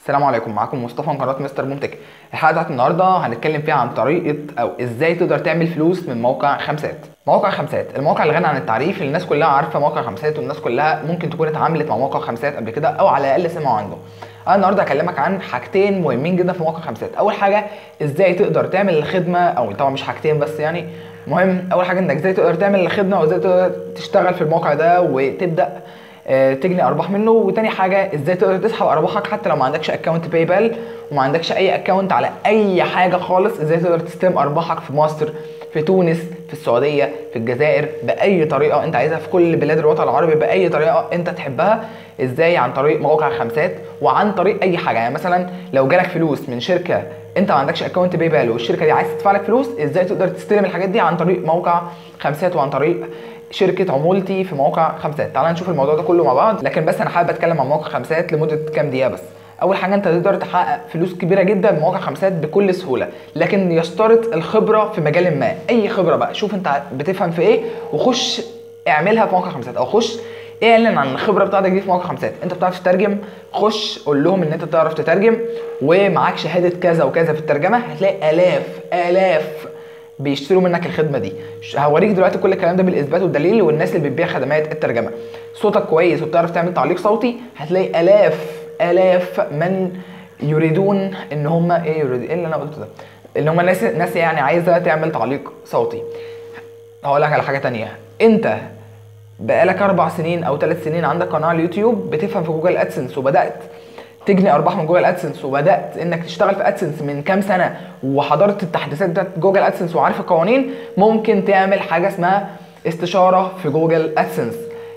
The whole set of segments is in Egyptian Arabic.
السلام عليكم معاكم مصطفى من قناه مستر ممتك الحلقه بتاعت النهارده هنتكلم فيها عن طريقه او ازاي تقدر تعمل فلوس من موقع خمسات موقع خمسات الموقع اللي غني عن التعريف اللي الناس كلها عارفه موقع خمسات والناس كلها ممكن تكون اتعاملت مع موقع خمسات قبل كده او على الاقل سمعوا عنه انا النهارده هكلمك عن حاجتين مهمين جدا في موقع خمسات اول حاجه ازاي تقدر تعمل الخدمه او طبعا مش حاجتين بس يعني مهم اول حاجه انك ازاي تقدر تعمل الخدمه وازاي تقدر تشتغل في الموقع ده وتبدا آه، تجني ارباح منه وتاني حاجه ازاي تقدر تسحب ارباحك حتى لو ما عندكش اكونت باي بال وما عندكش اي اكونت على اي حاجه خالص ازاي تقدر تستلم ارباحك في مصر في تونس في السعوديه في الجزائر باي طريقه انت عايزها في كل بلاد الوطن العربي باي طريقه انت تحبها ازاي عن طريق موقع خمسات وعن طريق اي حاجه يعني مثلا لو جالك فلوس من شركه انت ما عندكش اكونت باي بال والشركه دي عايز تدفع لك فلوس ازاي تقدر تستلم الحاجات دي عن طريق موقع خمسات وعن طريق شركه عمولتي في موقع خمسات تعال نشوف الموضوع ده كله مع بعض لكن بس انا حابب اتكلم عن موقع خمسات لمده كام دقيقه بس اول حاجه انت تقدر تحقق فلوس كبيره جدا من موقع خمسات بكل سهوله لكن يشترط الخبره في مجال ما اي خبره بقى شوف انت بتفهم في ايه وخش اعملها في موقع خمسات او خش اعلن عن الخبره بتاعتك دي في موقع خمسات انت بتعرف تترجم خش قول لهم ان انت بتعرف تترجم ومعاك شهاده كذا وكذا في الترجمه هتلاقي الاف الاف بيشتروا منك الخدمه دي هوريك دلوقتي كل الكلام ده بالاثبات والدليل والناس اللي بتبيع خدمات الترجمه صوتك كويس وبتعرف تعمل تعليق صوتي هتلاقي الاف الاف من يريدون ان هم ايه يريد ايه اللي انا قلته ده ان هم ناس ناس يعني عايزه تعمل تعليق صوتي هقول لك على حاجه تانية انت بقالك اربع سنين او ثلاث سنين عندك قناه على اليوتيوب بتفهم في جوجل ادسنس وبدات تجني ارباح من جوجل ادسنس وبدات انك تشتغل في ادسنس من كام سنه وحضرت التحديثات بتاعت جوجل ادسنس وعارف القوانين ممكن تعمل حاجه اسمها استشاره في جوجل ادسنس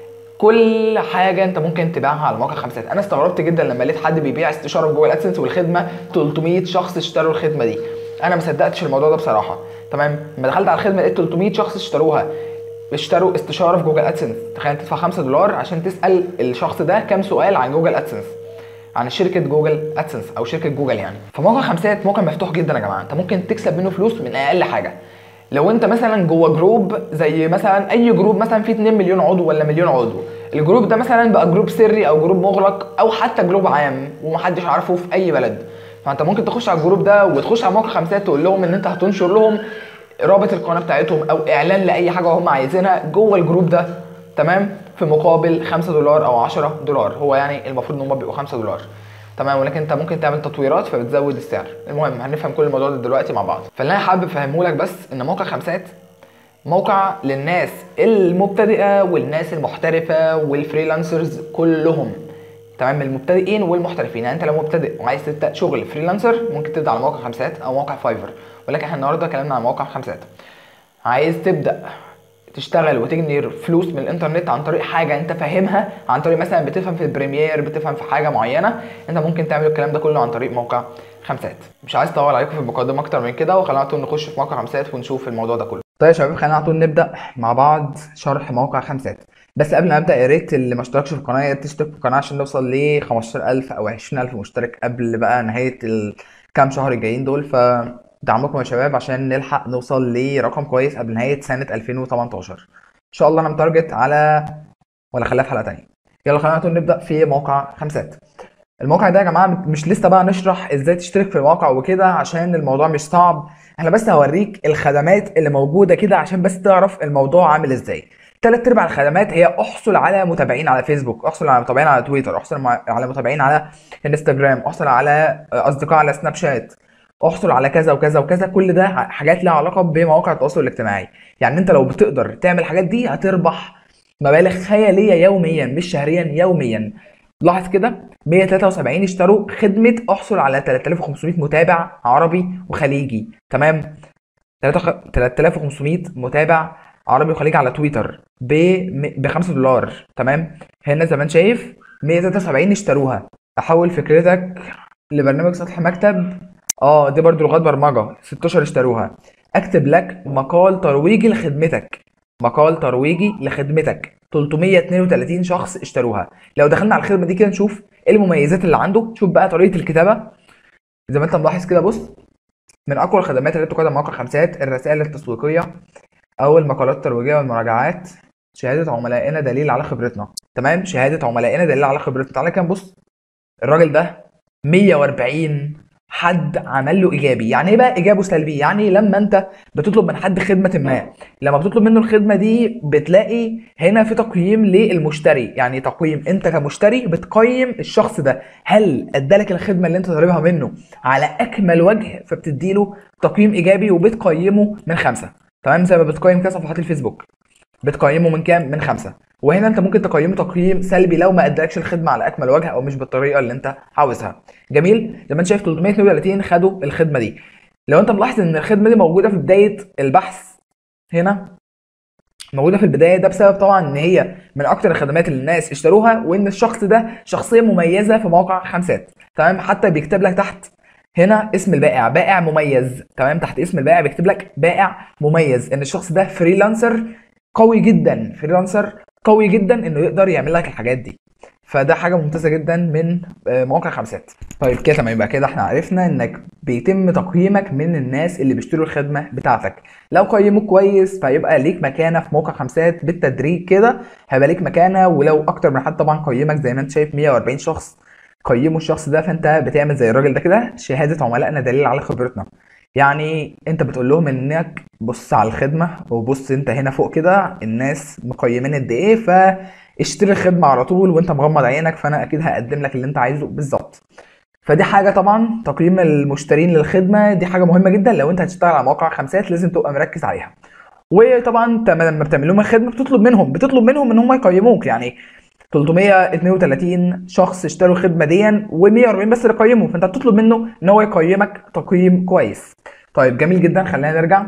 كل حاجه انت ممكن تبيعها على موقع خمسات انا استغربت جدا لما لقيت حد بيبيع استشاره في جوجل ادسنس والخدمه 300 شخص اشتروا الخدمه دي انا ما صدقتش الموضوع ده بصراحه تمام لما دخلت على الخدمه لقيت 300 شخص اشتروها اشتروا استشاره في جوجل ادسنس تخيل تدفع 5 دولار عشان تسال الشخص ده كام سؤال عن جوجل ادسنس عن شركه جوجل ادسنس او شركه جوجل يعني فموقع خمسات موقع مفتوح جدا يا جماعه انت ممكن تكسب منه فلوس من اقل حاجه لو انت مثلا جوه جروب زي مثلا اي جروب مثلا فيه 2 مليون عضو ولا مليون عضو الجروب ده مثلا بقى جروب سري او جروب مغلق او حتى جروب عام ومحدش عارفه في اي بلد فانت ممكن تخش على الجروب ده وتخش على موقع خمسات تقول لهم ان انت هتنشر لهم رابط القناه بتاعتهم او اعلان لاي حاجه هم عايزينها جوه الجروب ده تمام في مقابل 5 دولار او 10 دولار هو يعني المفروض ان هم بيبقوا 5 دولار تمام ولكن انت ممكن تعمل تطويرات فبتزود السعر المهم هنفهم كل الموضوع ده دلوقتي مع بعض فاللي انا حابب افهمه لك بس ان موقع خمسات موقع للناس المبتدئه والناس المحترفه والفريلانسرز كلهم تمام المبتدئين والمحترفين يعني انت لو مبتدئ وعايز تبدا شغل فريلانسر ممكن تبدا على موقع خمسات او موقع فايفر ولكن احنا النهارده كلامنا عن موقع خمسات عايز تبدا تشتغل وتجني فلوس من الانترنت عن طريق حاجه انت فاهمها عن طريق مثلا بتفهم في البريمير بتفهم في حاجه معينه انت ممكن تعمل الكلام ده كله عن طريق موقع خمسات مش عايز اطول عليكم في المقدمه اكتر من كده وخلينا على طول نخش في موقع خمسات ونشوف الموضوع ده كله طيب يا شباب خلينا على طول نبدا مع بعض شرح موقع خمسات بس قبل ما ابدا يا ريت اللي ما اشتركش في القناه يا ريت تشترك في القناه عشان نوصل ل 15000 او 20000 مشترك قبل بقى نهايه الكام شهر الجايين دول ف دعمكم يا شباب عشان نلحق نوصل لرقم كويس قبل نهايه سنه 2018 ان شاء الله انا متارجت على ولا خليها في حلقه تانية يلا خلينا نقول نبدا في موقع خمسات الموقع ده يا جماعه مش لسه بقى نشرح ازاي تشترك في الموقع وكده عشان الموضوع مش صعب احنا بس هوريك الخدمات اللي موجوده كده عشان بس تعرف الموضوع عامل ازاي ثلاث ارباع الخدمات هي احصل على متابعين على فيسبوك احصل على متابعين على تويتر احصل على متابعين على انستجرام احصل على اصدقاء على سناب شات احصل على كذا وكذا وكذا كل ده حاجات لها علاقه بمواقع التواصل الاجتماعي يعني انت لو بتقدر تعمل الحاجات دي هتربح مبالغ خياليه يوميا مش شهريا يوميا لاحظ كده 173 اشتروا خدمه احصل على 3500 متابع عربي وخليجي تمام 3500 متابع عربي وخليجي على تويتر ب 5 دولار تمام هنا زي ما انت شايف 173 اشتروها احول فكرتك لبرنامج سطح مكتب اه دي برضو لغات برمجه 16 اشتروها اكتب لك مقال ترويجي لخدمتك مقال ترويجي لخدمتك 332 شخص اشتروها لو دخلنا على الخدمه دي كده نشوف ايه المميزات اللي عنده شوف بقى طريقه الكتابه زي ما انت ملاحظ كده بص من اقوى الخدمات اللي تقدم موقع خمسات الرسائل التسويقيه او المقالات الترويجيه والمراجعات شهاده عملائنا دليل على خبرتنا تمام شهاده عملائنا دليل على خبرتنا تعالى كده نبص الراجل ده 140 حد عمل له ايجابي يعني ايه بقى ايجابي وسلبي يعني لما انت بتطلب من حد خدمه ما لما بتطلب منه الخدمه دي بتلاقي هنا في تقييم للمشتري يعني تقييم انت كمشتري بتقيم الشخص ده هل ادالك الخدمه اللي انت طالبها منه على اكمل وجه فبتديله تقييم ايجابي وبتقيمه من خمسه تمام زي ما بتقيم كده صفحات الفيسبوك بتقيمه من كام من خمسه وهنا انت ممكن تقيمه تقييم سلبي لو ما ادالكش الخدمه على اكمل وجه او مش بالطريقه اللي انت عاوزها جميل زي ما انت شايف 332 خدوا الخدمه دي لو انت ملاحظ ان الخدمه دي موجوده في بدايه البحث هنا موجوده في البدايه ده بسبب طبعا ان هي من اكتر الخدمات اللي الناس اشتروها وان الشخص ده شخصيه مميزه في موقع خمسات تمام حتى بيكتب لك تحت هنا اسم البائع بائع مميز تمام تحت اسم البائع بيكتب لك بائع مميز ان الشخص ده فريلانسر قوي جدا فريلانسر قوي جدا انه يقدر يعمل لك الحاجات دي فده حاجه ممتازه جدا من آه، موقع خمسات طيب كده تمام يبقى كده احنا عرفنا انك بيتم تقييمك من الناس اللي بيشتروا الخدمه بتاعتك لو قيموك كويس فيبقى ليك مكانه في موقع خمسات بالتدريج كده هيبقى ليك مكانه ولو اكتر من حد طبعا قيمك زي ما انت شايف 140 شخص قيموا الشخص ده فانت بتعمل زي الراجل ده كده شهاده عملائنا دليل على خبرتنا يعني انت بتقول لهم انك بص على الخدمه وبص انت هنا فوق كده الناس مقيمين قد ايه فاشتري الخدمه على طول وانت مغمض عينك فانا اكيد هقدم لك اللي انت عايزه بالظبط فدي حاجه طبعا تقييم المشترين للخدمه دي حاجه مهمه جدا لو انت هتشتغل على مواقع خمسات لازم تبقى مركز عليها وطبعا انت لما بتعمل لهم الخدمه بتطلب منهم بتطلب منهم ان هم يقيموك يعني 332 شخص اشتروا الخدمه دي و140 بس اللي قيموا فانت بتطلب منه ان هو يقيمك تقييم كويس طيب جميل جدا خلينا نرجع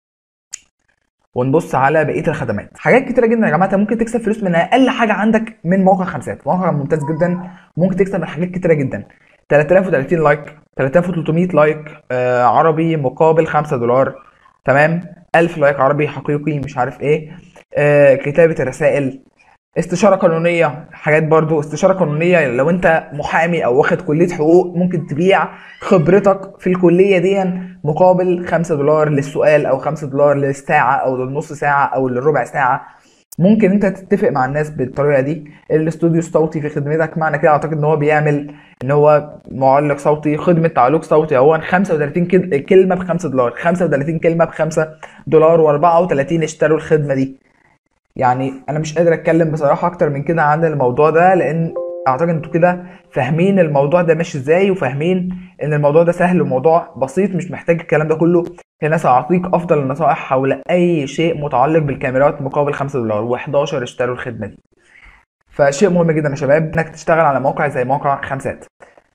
ونبص على بقيه الخدمات حاجات كتيره جدا يا جماعه انت ممكن تكسب فلوس من اقل حاجه عندك من موقع خمسات موقع ممتاز جدا ممكن تكسب من حاجات كتيره جدا 3030 لايك 3300 لايك آه عربي مقابل 5 دولار تمام 1000 لايك عربي حقيقي مش عارف ايه آه كتابه الرسائل استشاره قانونيه حاجات برضو استشاره قانونيه لو انت محامي او واخد كليه حقوق ممكن تبيع خبرتك في الكليه دي مقابل 5 دولار للسؤال او 5 دولار للساعه او للنص ساعه او للربع ساعه ممكن انت تتفق مع الناس بالطريقه دي الاستوديو الصوتي في خدمتك معنى كده اعتقد ان هو بيعمل ان هو معلق صوتي خدمه تعليق صوتي هو 35 كل- كلمه ب 5 دولار 35 كلمه ب 5 دولار و34 اشتروا الخدمه دي يعني انا مش قادر اتكلم بصراحه اكتر من كده عن الموضوع ده لان اعتقد انتوا كده فاهمين الموضوع ده ماشي ازاي وفاهمين ان الموضوع ده سهل وموضوع بسيط مش محتاج الكلام ده كله هنا ساعطيك افضل النصائح حول اي شيء متعلق بالكاميرات مقابل 5 دولار و11 اشتروا الخدمه دي فشيء مهم جدا يا شباب انك تشتغل على موقع زي موقع خمسات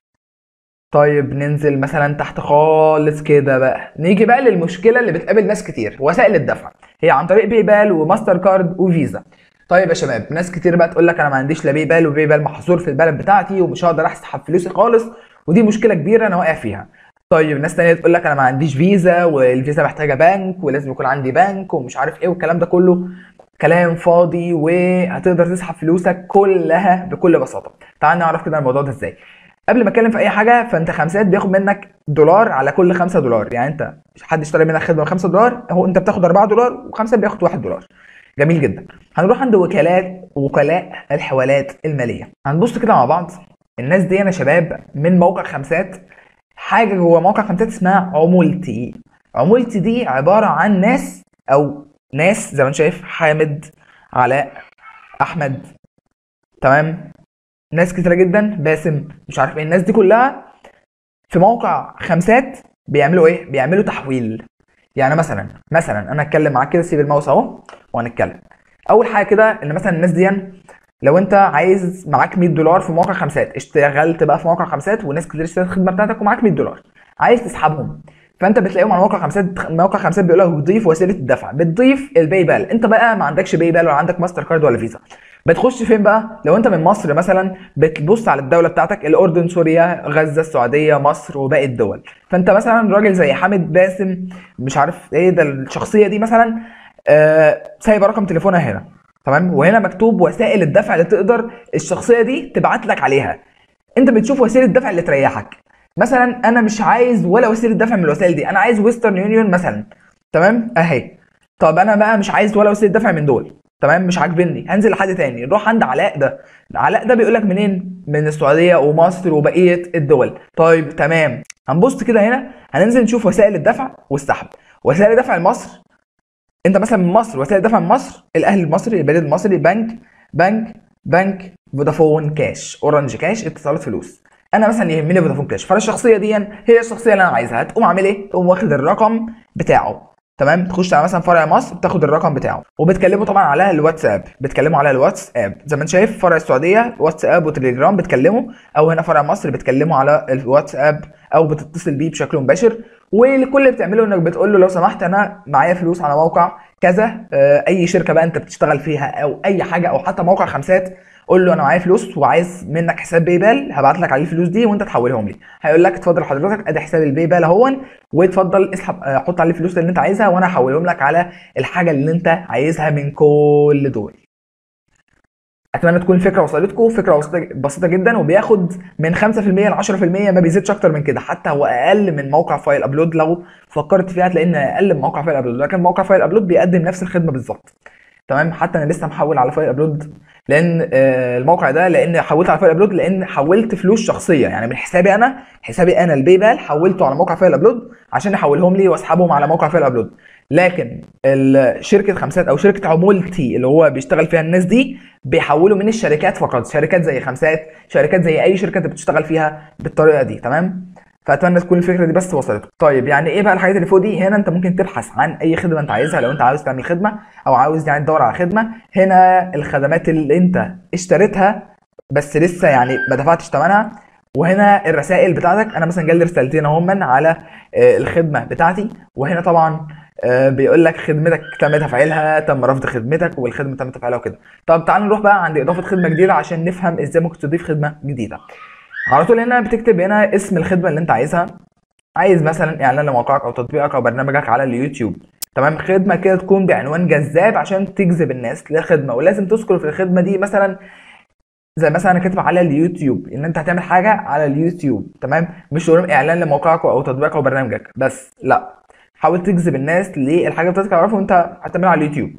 طيب ننزل مثلا تحت خالص كده بقى نيجي بقى للمشكله اللي بتقابل ناس كتير وسائل الدفع هي عن طريق باي بال وماستر كارد وفيزا طيب يا شباب ناس كتير بقى تقول لك انا ما عنديش لا باي بال وباي بال محظور في البلد بتاعتي ومش هقدر اسحب فلوسي خالص ودي مشكله كبيره انا واقع فيها طيب ناس تانية تقول لك انا ما عنديش فيزا والفيزا محتاجه بنك ولازم يكون عندي بنك ومش عارف ايه والكلام ده كله كلام فاضي وهتقدر تسحب فلوسك كلها بكل بساطه تعال نعرف كده الموضوع ده ازاي قبل ما اتكلم في اي حاجه فانت خمسات بياخد منك دولار على كل 5 دولار يعني انت حد اشترى منك خدمه ب 5 دولار هو انت بتاخد 4 دولار وخمسه بياخد 1 دولار جميل جدا هنروح عند وكالات وكلاء الحوالات الماليه هنبص كده مع بعض الناس دي يا شباب من موقع خمسات حاجه جوه موقع خمسات اسمها عمولتي عمولتي دي عباره عن ناس او ناس زي ما انت شايف حامد علاء احمد تمام ناس كتيره جدا باسم مش عارف ايه الناس دي كلها في موقع خمسات بيعملوا ايه بيعملوا تحويل يعني مثلا مثلا انا اتكلم معاك كده سيب الماوس اهو وهنتكلم اول حاجه كده ان مثلا الناس دي لو انت عايز معاك 100 دولار في موقع خمسات اشتغلت بقى في موقع خمسات وناس كتير اشترت الخدمه بتاعتك ومعاك 100 دولار عايز تسحبهم فانت بتلاقيهم على موقع خمسات موقع خمسات بيقول لك ضيف وسيله الدفع بتضيف الباي بال انت بقى ما عندكش باي بال ولا عندك ماستر كارد ولا فيزا بتخش فين بقى لو انت من مصر مثلا بتبص على الدوله بتاعتك الاردن سوريا غزه السعوديه مصر وباقي الدول فانت مثلا راجل زي حامد باسم مش عارف ايه ده الشخصيه دي مثلا آه سايبه رقم تليفونها هنا تمام وهنا مكتوب وسائل الدفع اللي تقدر الشخصيه دي تبعت لك عليها انت بتشوف وسيله الدفع اللي تريحك مثلا انا مش عايز ولا وسيله دفع من الوسائل دي انا عايز ويسترن يونيون مثلا تمام اهي طب انا بقى مش عايز ولا وسيله دفع من دول تمام مش عاجبني هنزل لحد تاني نروح عند علاء ده علاء ده بيقول لك منين من السعوديه ومصر وبقيه الدول طيب تمام هنبص كده هنا هننزل نشوف وسائل الدفع والسحب وسائل الدفع لمصر انت مثلا من مصر وسائل الدفع من مصر الاهلي المصري البريد المصري بنك بنك بنك فودافون كاش اورنج كاش اتصالات فلوس انا مثلا يهمني فودافون كاش فانا الشخصيه دي هي الشخصيه اللي انا عايزها هتقوم عامل ايه تقوم واخد الرقم بتاعه تمام تخش على مثلا فرع مصر بتاخد الرقم بتاعه وبتكلمه طبعا على الواتساب بتكلمه على الواتساب زي ما انت شايف فرع السعوديه واتساب وتليجرام بتكلمه او هنا فرع مصر بتكلمه على الواتساب او بتتصل بيه بشكل مباشر وكل اللي بتعمله انك بتقول له لو سمحت انا معايا فلوس على موقع كذا آه، اي شركه بقى انت بتشتغل فيها او اي حاجه او حتى موقع خمسات قول له انا معايا فلوس وعايز منك حساب باي بال هبعت لك عليه الفلوس دي وانت تحولهم لي هيقول لك اتفضل حضرتك ادي حساب الباي بال اهون واتفضل اسحب آه، حط عليه الفلوس اللي انت عايزها وانا هحولهم لك على الحاجه اللي انت عايزها من كل دول اتمنى تكون الفكره وصلتكم فكره بسيطه بسيطه جدا وبياخد من 5% ل 10% ما بيزيدش اكتر من كده حتى هو اقل من موقع فايل ابلود لو فكرت فيها هتلاقي ان اقل من موقع فايل ابلود لكن موقع فايل ابلود بيقدم نفس الخدمه بالظبط تمام حتى انا لسه محول على فايل ابلود لان آه، الموقع ده لان حولت على فايل ابلود لان حولت فلوس شخصيه يعني من حسابي انا حسابي انا الباي بال حولته على موقع فايل ابلود عشان يحولهم لي واسحبهم على موقع فايل ابلود لكن ال- شركه خمسات او شركه عمولتي اللي هو بيشتغل فيها الناس دي بيحولوا من الشركات فقط شركات زي خمسات شركات زي اي شركه انت بتشتغل فيها بالطريقه دي تمام فاتمنى تكون الفكره دي بس وصلتك طيب يعني ايه بقى الحاجات اللي فوق دي هنا انت ممكن تبحث عن اي خدمه انت عايزها لو انت عاوز تعمل خدمه او عاوز يعني تدور على خدمه هنا الخدمات اللي انت اشتريتها بس لسه يعني ما دفعتش ثمنها وهنا الرسائل بتاعتك انا مثلا جالي رسالتين اهم على آه، الخدمه بتاعتي وهنا طبعا آه، بيقول لك خدمتك تم تفعيلها تم رفض خدمتك والخدمه تم تفعيلها وكده طب تعال نروح بقى عند اضافه خدمه جديده عشان نفهم ازاي ممكن تضيف خدمه جديده على طول هنا بتكتب هنا اسم الخدمه اللي انت عايزها عايز مثلا اعلان لموقعك او تطبيقك او برنامجك على اليوتيوب تمام خدمه كده تكون بعنوان جذاب عشان تجذب الناس للخدمه ولازم تذكر في الخدمه دي مثلا زي مثلا انا كاتب على اليوتيوب ان انت هتعمل حاجه على اليوتيوب تمام مش تقول اعلان لموقعك او تطبيقك او برنامجك بس لا حاول تجذب الناس للحاجه بتاعتك تعرفها وانت هتعملها على اليوتيوب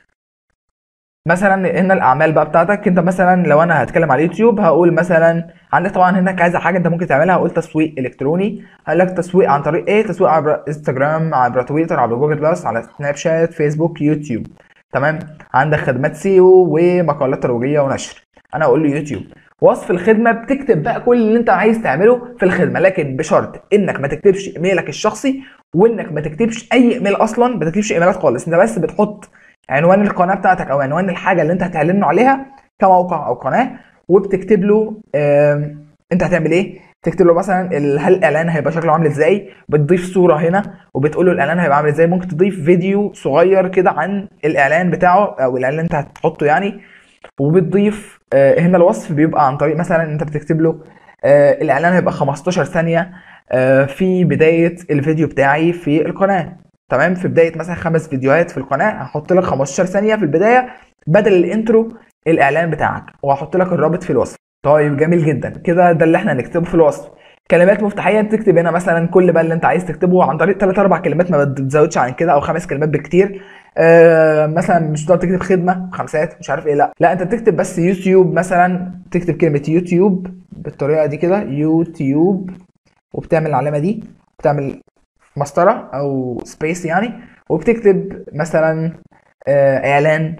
مثلا هنا الاعمال بقى بتاعتك انت مثلا لو انا هتكلم على اليوتيوب هقول مثلا عندك طبعا هنا كذا حاجه انت ممكن تعملها هقول تسويق الكتروني هقول لك تسويق عن طريق ايه تسويق عبر انستجرام عبر تويتر عبر جوجل بلس على سناب شات فيسبوك يوتيوب تمام عندك خدمات سيو ومقالات ترويجيه ونشر انا اقول له يوتيوب وصف الخدمه بتكتب بقى كل اللي انت عايز تعمله في الخدمه لكن بشرط انك ما تكتبش ايميلك الشخصي وانك ما تكتبش اي ايميل اصلا ما تكتبش ايميلات خالص انت بس بتحط عنوان القناه بتاعتك او عنوان الحاجه اللي انت هتعلنه عليها كموقع او قناه وبتكتب له آم، انت هتعمل ايه تكتب له مثلا ال- هل الاعلان هيبقى شكله عامل ازاي بتضيف صوره هنا وبتقول له الاعلان هيبقى عامل ازاي ممكن تضيف فيديو صغير كده عن الاعلان بتاعه او الاعلان اللي انت هتحطه يعني وبتضيف آه، هنا الوصف بيبقى عن طريق مثلا انت بتكتب له آه، الاعلان هيبقى 15 ثانيه آه، في بدايه الفيديو بتاعي في القناه تمام في بدايه مثلا خمس فيديوهات في القناه هحط لك 15 ثانيه في البدايه بدل الانترو الاعلان بتاعك وهحط لك الرابط في الوصف طيب جميل جدا كده ده اللي احنا هنكتبه في الوصف كلمات مفتاحيه تكتب هنا مثلا كل بقى اللي انت عايز تكتبه عن طريق 3 4 كلمات ما بتزودش عن كده او خمس كلمات بكتير آه مثلا مش تقعد تكتب خدمه خمسات مش عارف ايه لا لا انت بتكتب بس يوتيوب مثلا تكتب كلمه يوتيوب بالطريقه دي كده يوتيوب وبتعمل العلامه دي بتعمل مسطره او سبيس يعني وبتكتب مثلا آه اعلان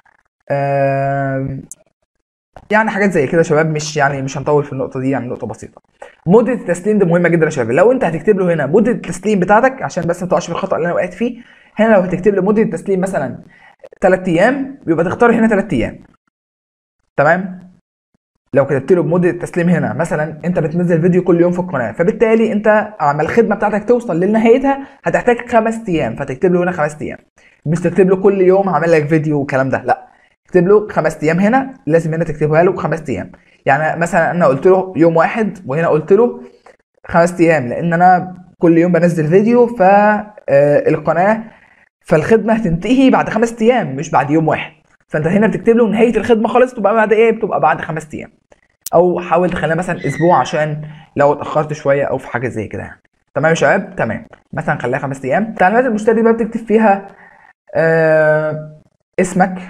آه يعني حاجات زي كده يا شباب مش يعني مش هنطول في النقطه دي يعني نقطه بسيطه مده التسليم دي مهمه جدا يا شباب لو انت هتكتب له هنا مده التسليم بتاعتك عشان بس ما تقعش في الخطا اللي انا وقعت فيه هنا لو هتكتب له مده التسليم مثلا 3 ايام يبقى تختار هنا 3 ايام تمام لو كتبت له بمده التسليم هنا مثلا انت بتنزل فيديو كل يوم في القناه فبالتالي انت عمل الخدمه بتاعتك توصل لنهايتها هتحتاج خمس ايام فتكتب له هنا خمس ايام مش تكتب له كل يوم هعمل لك فيديو والكلام ده لا اكتب له خمس ايام هنا لازم هنا تكتبها له خمس ايام يعني مثلا انا قلت له يوم واحد وهنا قلت له خمس ايام لان انا كل يوم بنزل فيديو فالقناه فالخدمه هتنتهي بعد خمس ايام مش بعد يوم واحد فانت هنا بتكتب له نهايه الخدمه خالص تبقى بعد ايه بتبقى بعد خمس ايام او حاول تخليها مثلا اسبوع عشان لو اتاخرت شويه او في حاجه زي كده يعني تمام يا شباب تمام مثلا خليها خمس ايام تعليمات المشتري بقى بتكتب فيها آه اسمك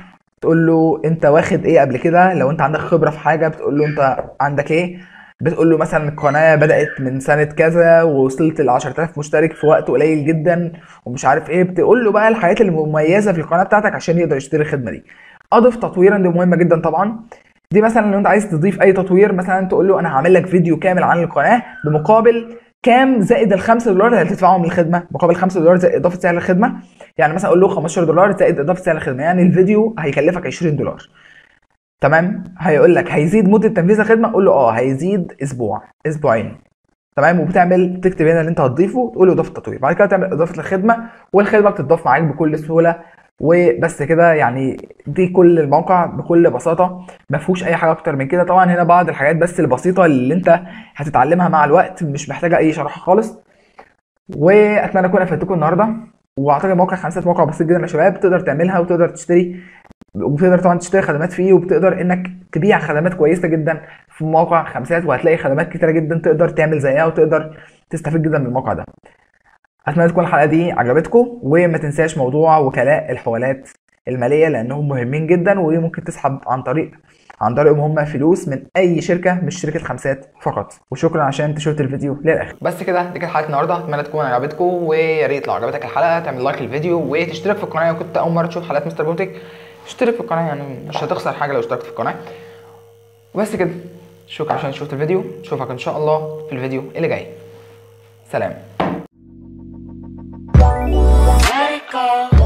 تقول له انت واخد ايه قبل كده لو انت عندك خبره في حاجه بتقول له انت عندك ايه بتقول له مثلا القناه بدات من سنه كذا ووصلت ل 10000 مشترك في وقت قليل جدا ومش عارف ايه بتقول له بقى الحاجات المميزه في القناه بتاعتك عشان يقدر يشتري الخدمه دي اضف تطويرا دي مهمه جدا طبعا دي مثلا لو انت عايز تضيف اي تطوير مثلا تقول له انا هعمل لك فيديو كامل عن القناه بمقابل كام زائد ال 5 دولار اللي هتدفعهم للخدمه مقابل 5 دولار زائد اضافه سعر الخدمه يعني مثلا اقول له 15 دولار زائد اضافه سعر الخدمه يعني الفيديو هيكلفك 20 دولار تمام هيقول لك هيزيد مده تنفيذ الخدمه قول له اه هيزيد اسبوع اسبوعين تمام وبتعمل تكتب هنا اللي انت هتضيفه تقول له اضافه تطوير بعد كده تعمل اضافه الخدمه والخدمه بتضاف معاك بكل سهوله وبس كده يعني دي كل الموقع بكل بساطه ما فيهوش اي حاجه اكتر من كده طبعا هنا بعض الحاجات بس البسيطه اللي انت هتتعلمها مع الوقت مش محتاجه اي شرح خالص واتمنى اكون افدتكم النهارده واعتقد موقع خمسات موقع بسيط جدا يا شباب تقدر تعملها وتقدر تشتري وتقدر طبعا تشتري خدمات فيه وبتقدر انك تبيع خدمات كويسه جدا في موقع خمسات وهتلاقي خدمات كتيره جدا تقدر تعمل زيها وتقدر تستفيد جدا من الموقع ده اتمنى تكون الحلقه دي عجبتكم وما تنساش موضوع وكلاء الحوالات الماليه لانهم مهمين جدا وممكن تسحب عن طريق عن طريقهم هم فلوس من اي شركه مش شركه خمسات فقط وشكرا عشان انت شفت الفيديو للاخر بس كده دي كانت حلقه النهارده اتمنى تكون عجبتكم ويا ريت لو عجبتك الحلقه تعمل لايك للفيديو وتشترك في القناه لو كنت اول مره تشوف حلقات مستر بوتك اشترك في القناه يعني مش هتخسر حاجه لو اشتركت في القناه وبس كده شكرا عشان شفت الفيديو اشوفك ان شاء الله في الفيديو اللي جاي سلام Let it go.